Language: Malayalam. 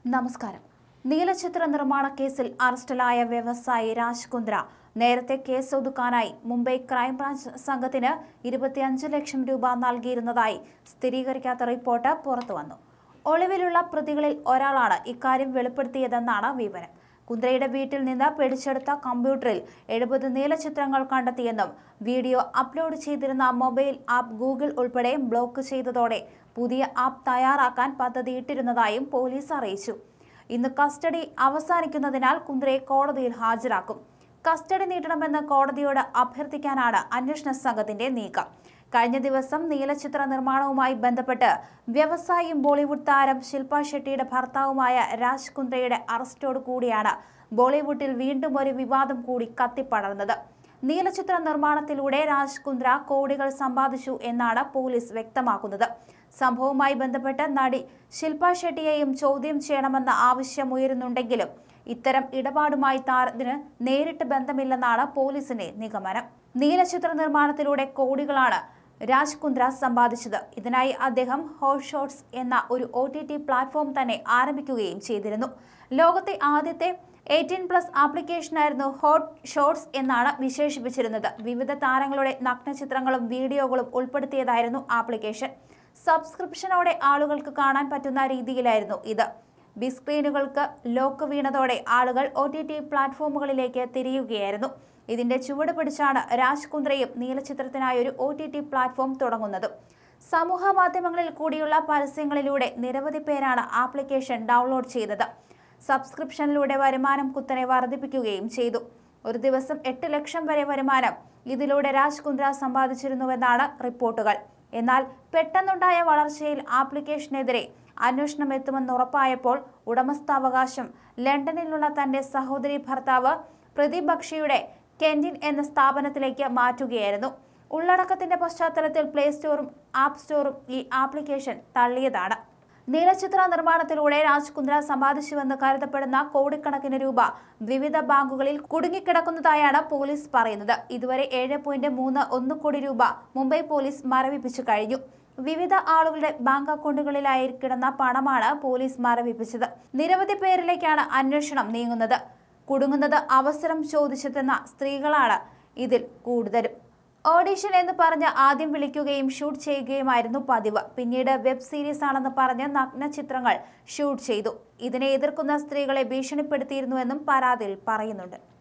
നമസ്കാരം നീലചിത്ര നിർമ്മാണ കേസിൽ അറസ്റ്റിലായ വ്യവസായി രാജ് കുന്ദ്ര നേരത്തെ കേസ് ഒതുക്കാനായി മുംബൈ ക്രൈംബ്രാഞ്ച് സംഘത്തിന് ഇരുപത്തിയഞ്ച് ലക്ഷം രൂപ നൽകിയിരുന്നതായി സ്ഥിരീകരിക്കാത്ത റിപ്പോർട്ട് പുറത്തുവന്നു ഒളിവിലുള്ള പ്രതികളിൽ ഒരാളാണ് ഇക്കാര്യം വെളിപ്പെടുത്തിയതെന്നാണ് വിവരം കുന്ദ്രയുടെ വീട്ടിൽ നിന്ന് പിടിച്ചെടുത്ത കമ്പ്യൂട്ടറിൽ എഴുപത് നീലചിത്രങ്ങൾ കണ്ടെത്തിയെന്നും വീഡിയോ അപ്ലോഡ് ചെയ്തിരുന്ന മൊബൈൽ ആപ്പ് ഗൂഗിൾ ഉൾപ്പെടെ ബ്ലോക്ക് ചെയ്തതോടെ പുതിയ ആപ്പ് തയ്യാറാക്കാൻ പദ്ധതിയിട്ടിരുന്നതായും പോലീസ് അറിയിച്ചു ഇന്ന് കസ്റ്റഡി അവസാനിക്കുന്നതിനാൽ കുന്ദ്രയെ കോടതിയിൽ ഹാജരാക്കും കസ്റ്റഡി നീട്ടണമെന്ന് കോടതിയോട് അഭ്യർത്ഥിക്കാനാണ് അന്വേഷണ സംഘത്തിന്റെ നീക്കം കഴിഞ്ഞ ദിവസം നീലചിത്ര നിർമ്മാണവുമായി ബന്ധപ്പെട്ട് വ്യവസായിയും ബോളിവുഡ് താരം ശില്പ ഷെട്ടിയുടെ ഭർത്താവുമായ രാജ് കുന്ദ്രയുടെ അറസ്റ്റോട് കൂടിയാണ് ബോളിവുഡിൽ വീണ്ടും ഒരു വിവാദം കൂടി കത്തിപ്പടർന്നത് നീലചിത്ര നിർമ്മാണത്തിലൂടെ രാജ് കുന്ദ്ര കോടികൾ സമ്പാദിച്ചു എന്നാണ് പോലീസ് വ്യക്തമാക്കുന്നത് സംഭവവുമായി ബന്ധപ്പെട്ട് നടി ശില്പ ഷെട്ടിയെയും ചോദ്യം ചെയ്യണമെന്ന ആവശ്യമുയരുന്നുണ്ടെങ്കിലും ഇത്തരം ഇടപാടുമായി താരത്തിന് നേരിട്ട് ബന്ധമില്ലെന്നാണ് പോലീസിന്റെ നിഗമനം നീലചിത്ര നിർമ്മാണത്തിലൂടെ കോടികളാണ് രാജ് കുന്ദ്ര സമ്പാദിച്ചത് ഇതിനായി അദ്ദേഹം ഹോട്ട് ഷോട്ട്സ് എന്ന ഒരു ഒ ടി ടി പ്ലാറ്റ്ഫോം തന്നെ ആരംഭിക്കുകയും ചെയ്തിരുന്നു ലോകത്തെ ആദ്യത്തെ എയ്റ്റീൻ പ്ലസ് ആപ്ലിക്കേഷനായിരുന്നു ഹോട്ട് ഷോട്ട്സ് എന്നാണ് വിശേഷിപ്പിച്ചിരുന്നത് വിവിധ താരങ്ങളുടെ നഗ്നചിത്രങ്ങളും വീഡിയോകളും ഉൾപ്പെടുത്തിയതായിരുന്നു ആപ്ലിക്കേഷൻ സബ്സ്ക്രിപ്ഷനോടെ ആളുകൾക്ക് കാണാൻ പറ്റുന്ന രീതിയിലായിരുന്നു ഇത് ബിഗ് സ്ക്രീനുകൾക്ക് ലോക്ക് വീണതോടെ ആളുകൾ ഒ ടി ടി പ്ലാറ്റ്ഫോമുകളിലേക്ക് തിരിയുകയായിരുന്നു ഇതിന്റെ ചുവട് പിടിച്ചാണ് രാജ് കുന്ദ്രയും നീലചിത്രത്തിനായി ഒരു ഒ ടി ടി പ്ലാറ്റ്ഫോം തുടങ്ങുന്നത് സമൂഹ മാധ്യമങ്ങളിൽ കൂടിയുള്ള പരസ്യങ്ങളിലൂടെ നിരവധി പേരാണ് ആപ്ലിക്കേഷൻ ഡൗൺലോഡ് ചെയ്തത് സബ്സ്ക്രിപ്ഷനിലൂടെ വരുമാനം കുത്തനെ വർദ്ധിപ്പിക്കുകയും ചെയ്തു ഒരു ദിവസം എട്ട് ലക്ഷം വരെ വരുമാനം ഇതിലൂടെ രാജ് കുന്ദ്ര സമ്പാദിച്ചിരുന്നുവെന്നാണ് റിപ്പോർട്ടുകൾ എന്നാൽ പെട്ടെന്നുണ്ടായ വളർച്ചയിൽ ആപ്ലിക്കേഷനെതിരെ അന്വേഷണം എത്തുമെന്ന് ഉറപ്പായപ്പോൾ ഉടമസ്ഥാവകാശം ലണ്ടനിലുള്ള തന്റെ സഹോദരി ഭർത്താവ് പ്രദീപ് ബക്ഷിയുടെ കെൻഡിൻ എന്ന സ്ഥാപനത്തിലേക്ക് മാറ്റുകയായിരുന്നു ഉള്ളടക്കത്തിന്റെ പശ്ചാത്തലത്തിൽ പ്ലേ സ്റ്റോറും ആപ്പ് സ്റ്റോറും ഈ ആപ്ലിക്കേഷൻ തള്ളിയതാണ് നീലചിത്ര നിർമ്മാണത്തിലൂടെ രാജ് കുന്ദ്ര സമ്പാദിച്ചുവെന്ന് കരുതപ്പെടുന്ന കോടിക്കണക്കിന് രൂപ വിവിധ ബാങ്കുകളിൽ കുടുങ്ങിക്കിടക്കുന്നതായാണ് പോലീസ് പറയുന്നത് ഇതുവരെ ഏഴ് പോയിന്റ് മൂന്ന് ഒന്ന് കോടി രൂപ മുംബൈ പോലീസ് മരവിപ്പിച്ചു കഴിഞ്ഞു വിവിധ ആളുകളുടെ ബാങ്ക് അക്കൗണ്ടുകളിലായി കിടന്ന പണമാണ് പോലീസ് മരവിപ്പിച്ചത് നിരവധി പേരിലേക്കാണ് അന്വേഷണം നീങ്ങുന്നത് കുടുങ്ങുന്നത് അവസരം ചോദിച്ചെത്തുന്ന സ്ത്രീകളാണ് ഇതിൽ കൂടുതലും ഓഡിഷൻ എന്ന് പറഞ്ഞ് ആദ്യം വിളിക്കുകയും ഷൂട്ട് ചെയ്യുകയുമായിരുന്നു പതിവ് പിന്നീട് വെബ് സീരീസ് ആണെന്ന് പറഞ്ഞ് നഗ്ന ചിത്രങ്ങൾ ഷൂട്ട് ചെയ്തു ഇതിനെ എതിർക്കുന്ന സ്ത്രീകളെ ഭീഷണിപ്പെടുത്തിയിരുന്നുവെന്നും പരാതിയിൽ പറയുന്നുണ്ട്